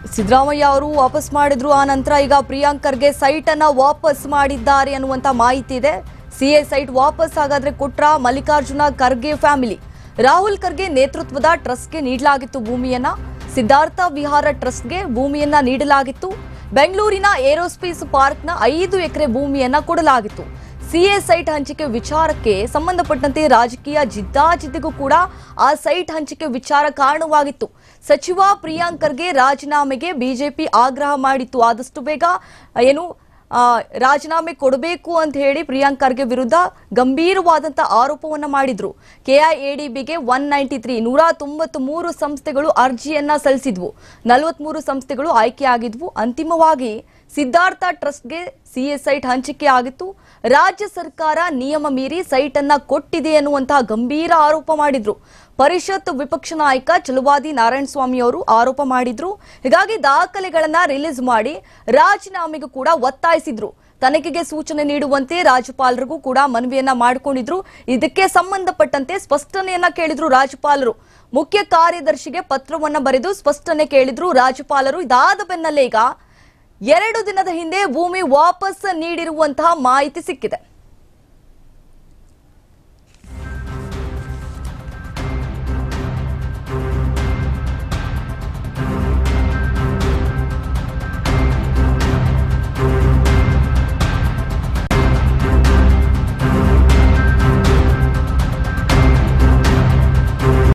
ಸಿದ್ದರಾಮಯ್ಯ ಅವರು ವಾಪಸ್ ಮಾಡಿದ್ರು ಆ ನಂತರ ಈಗ ಪ್ರಿಯಾಂಕ್ ಖರ್ಗೆ ಸೈಟ್ ಅನ್ನ ವಾಪಸ್ ಮಾಡಿದ್ದಾರೆ ಅನ್ನುವಂತ ಮಾಹಿತಿ ಇದೆ ಸಿಎ ಸೈಟ್ ವಾಪಸ್ ಹಾಗಾದ್ರೆ ಕೊಟ್ರ ಮಲ್ಲಿಕಾರ್ಜುನ ಖರ್ಗೆ ಫ್ಯಾಮಿಲಿ ರಾಹುಲ್ ಖರ್ಗೆ ನೇತೃತ್ವದ ಟ್ರಸ್ಟ್ಗೆ ನೀಡಲಾಗಿತ್ತು ಭೂಮಿಯನ್ನ ಸಿದ್ಧಾರ್ಥ ವಿಹಾರ ಟ್ರಸ್ಟ್ಗೆ ಭೂಮಿಯನ್ನ ನೀಡಲಾಗಿತ್ತು ಬೆಂಗಳೂರಿನ ಏರೋಸ್ಪೇಸ್ ಪಾರ್ಕ್ನ ಐದು ಎಕರೆ ಭೂಮಿಯನ್ನ ಕೊಡಲಾಗಿತ್ತು ಸಿಎ ಸೈಟ್ ಹಂಚಿಕೆ ವಿಚಾರಕ್ಕೆ ಸಂಬಂಧಪಟ್ಟಂತೆ ರಾಜಕೀಯ ಜಿದ್ದಾಜಿದ್ದಿಗೂ ಕೂಡ ಆ ಸೈಟ್ ಹಂಚಿಕೆ ವಿಚಾರ ಕಾರಣವಾಗಿತ್ತು ಸಚಿವ ಪ್ರಿಯಾಂಕ್ ಖರ್ಗೆ ರಾಜೀನಾಮೆಗೆ ಬಿಜೆಪಿ ಆಗ್ರಹ ಮಾಡಿತ್ತು ಆದಷ್ಟು ಬೇಗ ಏನು ಆ, ರಾಜೀನಾಮೆ ಕೊಡಬೇಕು ಅಂತ ಹೇಳಿ ಪ್ರಿಯಾಂಕ್ ಖರ್ಗೆ ವಿರುದ್ಧ ಗಂಭೀರವಾದಂತ ಆರೋಪವನ್ನ ಮಾಡಿದ್ರು ಕೆಐಎಡಿಬಿಗೆ ಒನ್ ನೈಂಟಿ ತ್ರೀ ನೂರ ತೊಂಬತ್ತ್ ಮೂರು ಸಂಸ್ಥೆಗಳು ಅರ್ಜಿಯನ್ನ ಸಲ್ಲಿಸಿದ್ವು ನಲವತ್ಮೂರು ಸಂಸ್ಥೆಗಳು ಆಯ್ಕೆಯಾಗಿದ್ವು ಅಂತಿಮವಾಗಿ ಸಿದ್ಧಾರ್ಥ ಟ್ರಸ್ಟ್ಗೆ ಸಿಎ ಸೈಟ್ ಹಂಚಿಕೆ ಆಗಿತ್ತು ರಾಜ್ಯ ಸರ್ಕಾರ ನಿಯಮ ಮೀರಿ ಸೈಟ್ ಅನ್ನ ಕೊಟ್ಟಿದೆ ಅನ್ನುವಂತಹ ಗಂಭೀರ ಆರೋಪ ಮಾಡಿದ್ರು ಪರಿಷತ್ ವಿಪಕ್ಷ ನಾಯಕ ಚಲುವಾದಿ ನಾರಾಯಣಸ್ವಾಮಿ ಅವರು ಆರೋಪ ಮಾಡಿದ್ರು ಹೀಗಾಗಿ ದಾಖಲೆಗಳನ್ನ ರಿಲೀಸ್ ಮಾಡಿ ರಾಜೀನಾಮೆಗೂ ಕೂಡ ಒತ್ತಾಯಿಸಿದ್ರು ತನಿಖೆಗೆ ಸೂಚನೆ ನೀಡುವಂತೆ ರಾಜ್ಯಪಾಲರಿಗೂ ಕೂಡ ಮನವಿಯನ್ನ ಮಾಡಿಕೊಂಡಿದ್ರು ಇದಕ್ಕೆ ಸಂಬಂಧಪಟ್ಟಂತೆ ಸ್ಪಷ್ಟನೆಯನ್ನ ಕೇಳಿದ್ರು ರಾಜ್ಯಪಾಲರು ಮುಖ್ಯ ಕಾರ್ಯದರ್ಶಿಗೆ ಪತ್ರವನ್ನ ಬರೆದು ಸ್ಪಷ್ಟನೆ ಕೇಳಿದ್ರು ರಾಜ್ಯಪಾಲರು ಇದಾದ ಬೆನ್ನಲ್ಲೇ ಈಗ ಎರಡು ದಿನದ ಹಿಂದೆ ಭೂಮಿ ವಾಪಸ್ ನೀಡಿರುವಂತಹ ಮಾಹಿತಿ ಸಿಕ್ಕಿದೆ